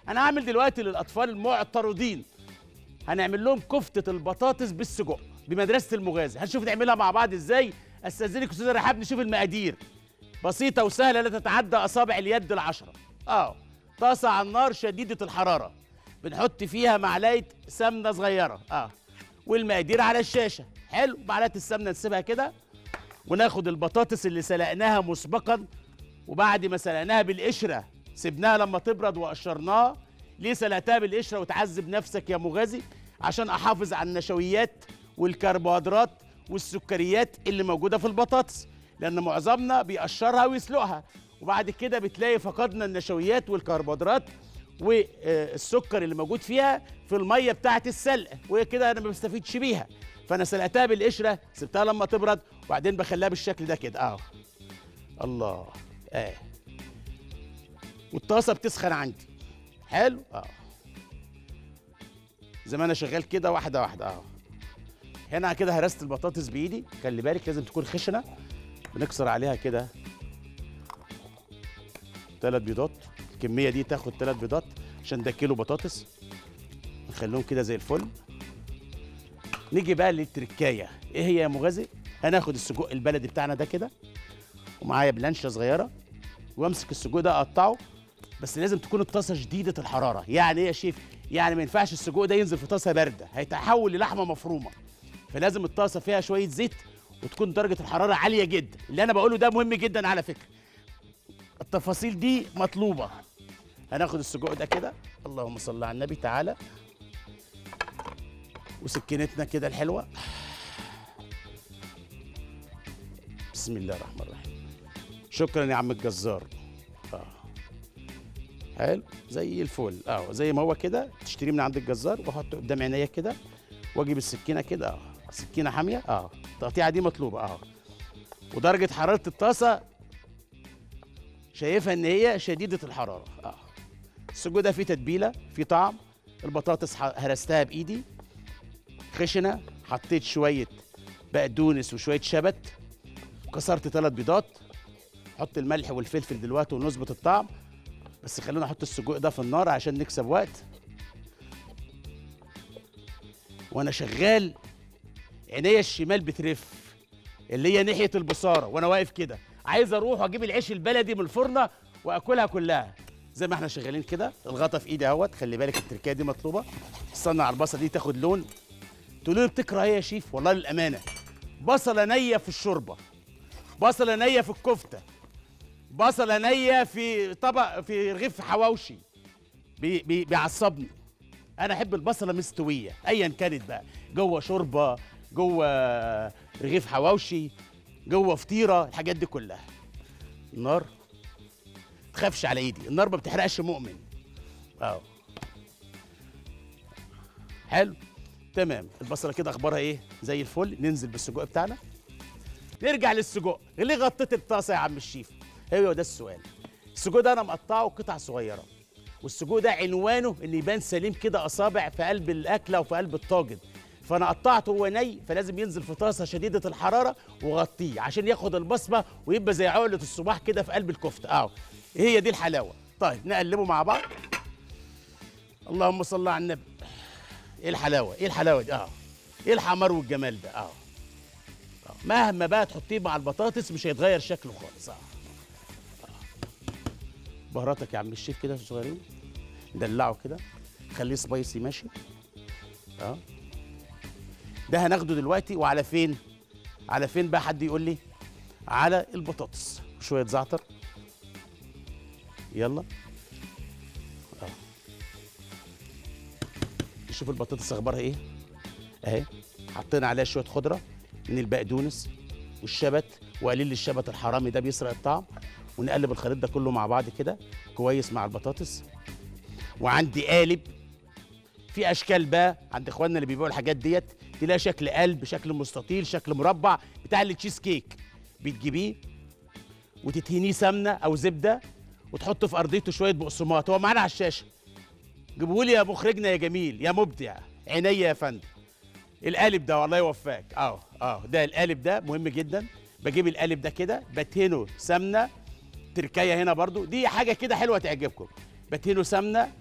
انا هعمل دلوقتي للاطفال المعترضين هنعمل لهم كفته البطاطس بالسجق بمدرسه المغازي هنشوف نعملها مع بعض ازاي استاذنك استاذ رحاب نشوف المقادير بسيطه وسهله لا تتعدى اصابع اليد العشره اه طاسه على النار شديده الحراره بنحط فيها معلقه سمنه صغيره اه والمقادير على الشاشه حلو معلقه السمنه نسيبها كده وناخد البطاطس اللي سلقناها مسبقا وبعد ما سلقناها بالقشره سيبناها لما تبرد وقشرناها ليه سلقتها بالقشره وتعذب نفسك يا مغازي عشان احافظ على النشويات والكربوهيدرات والسكريات اللي موجوده في البطاطس لان معظمنا بيقشرها ويسلقها وبعد كده بتلاقي فقدنا النشويات والكربوهيدرات والسكر اللي موجود فيها في الميه بتاعه السلق وهي كده انا ما بستفيدش بيها فانا سلقتها بالقشره سبتها لما تبرد وبعدين بخليها بالشكل ده كده اهو الله اه والطاسه بتسخن عندي حلو اه زي ما انا شغال كده واحده واحده اه هنا كده هرست البطاطس بايدي خلي بالك لازم تكون خشنه بنكسر عليها كده ثلاث بيضات الكميه دي تاخد ثلاث بيضات عشان ده كيلو بطاطس نخليهم كده زي الفل نيجي بقى للتركايه ايه هي يا مغازي هناخد السجق البلدي بتاعنا ده كده ومعايا بلانشه صغيره وامسك السجق ده اقطعه بس لازم تكون الطاسه شديده الحراره يعني ايه يا شيف يعني ما ينفعش السجق ده ينزل في طاسه بارده هيتحول للحمه مفرومه فلازم الطاسه فيها شويه زيت وتكون درجه الحراره عاليه جدا اللي انا بقوله ده مهم جدا على فكره التفاصيل دي مطلوبه هناخد السجق ده كده اللهم صل على النبي تعالى وسكينتنا كده الحلوه بسم الله الرحمن الرحيم شكرا يا عم الجزار اه حلو زي الفل اه زي ما هو كده تشتريه من عند الجزار واحطه قدام عينيا كده واجيب السكينه كده اه سكينه حاميه اه التقطيعه دي مطلوبه اه ودرجه حراره الطاسه شايفها ان هي شديده الحراره اه السجق ده فيه تتبيله فيه طعم البطاطس ح- هرستها بايدي خشنه حطيت شويه بقدونس وشويه شبت وكسرت ثلاث بيضات حط الملح والفلفل دلوقتي ونظبط الطعم بس خلينا احط السجق ده في النار عشان نكسب وقت وانا شغال عينيا الشمال بترف اللي هي ناحيه البصاره وانا واقف كده عايز اروح واجيب العيش البلدي من الفرنه واكلها كلها زي ما احنا شغالين كده الغطا في ايدي اهوت خلي بالك التركيه دي مطلوبه استنى على البصله دي تاخد لون تقولوا لي بتكره ايه يا شيف والله للامانه بصله نيه في الشوربه بصله نيه في الكفته بصله نيه في طبق في رغيف حواوشي بي بي بيعصبني انا احب البصله مستويه ايا كانت بقى جوه شوربه جوه رغيف حواوشي جوه فطيره الحاجات دي كلها النار تخافش على ايدي النار ما بتحرقش مؤمن اه حلو تمام البصله كده اخبارها ايه زي الفل ننزل بالسجق بتاعنا نرجع للسجق ليه غطيت الطاسه يا عم الشيف هو ده السؤال السجق ده انا مقطعه قطع صغيره والسجق ده عنوانه ان يبان سليم كده اصابع في قلب الاكله وفي قلب الطاجن فانا قطعته وهو ني فلازم ينزل في طاسه شديده الحراره وغطيه عشان ياخد البصمه ويبقى زي عقله الصباح كده في قلب الكفته اه هي دي الحلاوه طيب نقلبه مع بعض اللهم صل على النبي ايه الحلاوه ايه الحلاوه دي اه ايه الحمار والجمال ده اه آه. مهما بقى تحطيه مع البطاطس مش هيتغير شكله خالص اه آه. بهاراتك يا عم الشيف كده صغيرين ندلعه كده خليه سبايسي ماشي اه ده هناخده دلوقتي وعلى فين على فين بقى حد يقول لي على البطاطس شويه زعتر يلا اه نشوف البطاطس اخبارها ايه اهي حطينا عليها شويه خضره من البقدونس والشبت وقليل الشبت الحرامي ده بيسرق الطعم ونقلب الخليط ده كله مع بعض كده كويس مع البطاطس وعندي قالب في اشكال بقى عند اخواننا اللي بيبيعوا الحاجات ديت تلاقي شكل قلب شكل مستطيل شكل مربع بتاع التشيز كيك بتجيبيه وتدهنيه سمنه او زبده وتحط في ارضيته شويه بقسماط هو معانا على الشاشه جيبهولي يا مخرجنا يا جميل يا مبدع عينيا يا فندم القالب ده والله يوفقك اه اه ده القالب ده مهم جدا بجيب القالب ده كده بدهنه سمنه تركايه هنا برضو دي حاجه كده حلوه تعجبكم بدهنه سمنه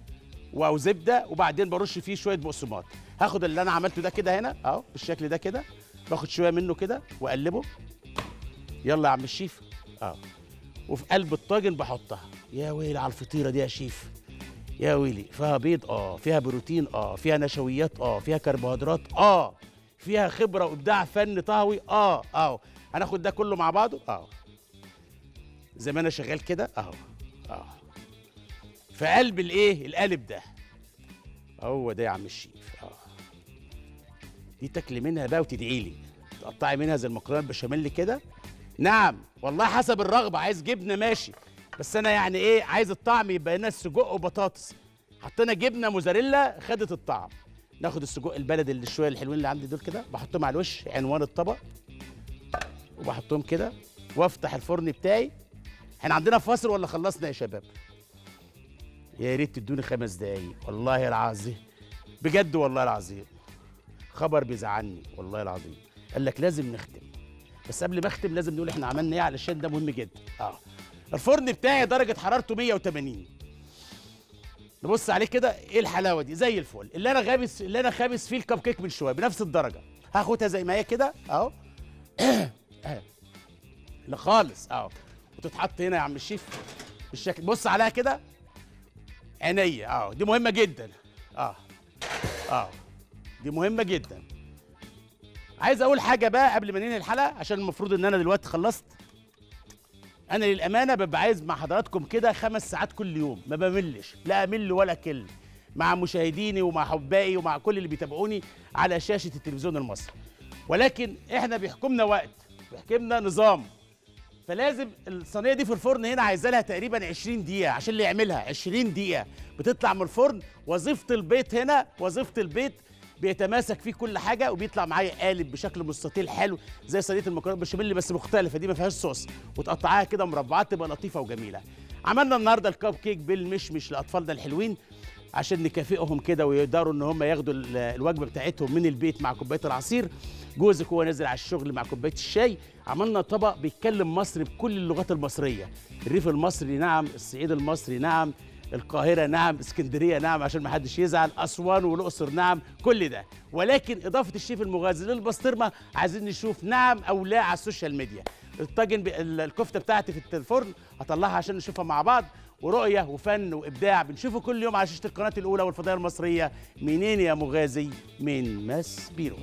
او زبده وبعدين برش فيه شويه بقسماط هاخد اللي انا عملته ده كده هنا اهو بالشكل ده كده باخد شويه منه كده واقلبه يلا يا عم الشيف اه وفي قلب الطاجن بحطها يا ويلي على الفطيره دي يا شيف يا ويلي فيها بيض اه فيها بروتين اه فيها نشويات اه فيها كربوهيدرات اه فيها خبره وابداع فن طهوي اه اه هناخد ده كله مع بعضه اه زي ما انا شغال كده اهو اه في قلب الايه القالب ده هو ده يا عم الشيف اه دي تاكلي منها بقى وتدعي لي تقطعي منها زي المكرونه البشاميل كده نعم والله حسب الرغبه عايز جبنه ماشي بس انا يعني ايه عايز الطعم يبقى هنا سجق وبطاطس حطينا جبنه موزاريلا خدت الطعم ناخد السجق البلدي اللي شويه الحلوين اللي عندي دول كده بحطهم على الوش عنوان الطبق وبحطهم كده وافتح الفرن بتاعي احنا عندنا فاصل ولا خلصنا يا شباب يا ريت تدوني خمس دقايق والله العظيم بجد والله العظيم خبر بيزعلني والله العظيم قال لك لازم نختم بس قبل ما اختم لازم نقول احنا عملنا ايه علشان ده مهم جدا اه الفرن بتاعي درجه حرارته 180 نبص عليه كده ايه الحلاوه دي زي الفل اللي انا غابس اللي انا خابس فيه الكب كيك من شويه بنفس الدرجه هاخدها زي ما هي كده اهو لا خالص اهو وتتحط هنا يا عم الشيف بالشكل بص عليها كده عينيا اه دي مهمه جدا اه اه دي مهمه جدا عايز اقول حاجه بقى قبل ما ننهي الحلقه عشان المفروض ان انا دلوقتي خلصت انا للامانه ببقى عايز مع حضراتكم كده خمس ساعات كل يوم ما بملش لا امل ولا كلمه مع مشاهديني ومع حبائي ومع كل اللي بيتابعوني على شاشه التلفزيون المصري ولكن احنا بيحكمنا وقت بيحكمنا نظام فلازم الصينيه دي في الفرن هنا عايزه لها تقريبا 20 دقيقه عشان اللي يعملها 20 دقيقه بتطلع من الفرن وظيفه البيت هنا وظيفه البيت بيتماسك فيه كل حاجه وبيطلع معايا قالب بشكل مستطيل حلو زي صينيه المكرونه بالبشاميل بس مختلفه دي ما فيهاش صوص وتقطعها كده مربعات تبقى لطيفه وجميله عملنا النهارده الكب كيك بالمشمش لاطفالنا الحلوين عشان نكافئهم كده ويقدروا ان هم ياخدوا ال- الوجبه بتاعتهم من البيت مع كوبايه العصير جوزك هو نازل على الشغل مع كوبايه الشاي عملنا طبق بيتكلم مصري بكل اللغات المصريه الريف المصري نعم الصعيد المصري نعم القاهرة نعم اسكندرية نعم عشان ما حدش يزعل أسوان والأقصر نعم كل ده ولكن إضافة الشيف المغازي للبسطرمة عايزين نشوف نعم أو لا على السوشيال ميديا الطاجن ب... ال- الكفتة بتاعتي في الفرن هطلعها عشان نشوفها مع بعض ورؤية وفن وإبداع بنشوفه كل يوم على شاشة القناة الأولى والفضائية المصرية منين يا مغازي من ماس بيرو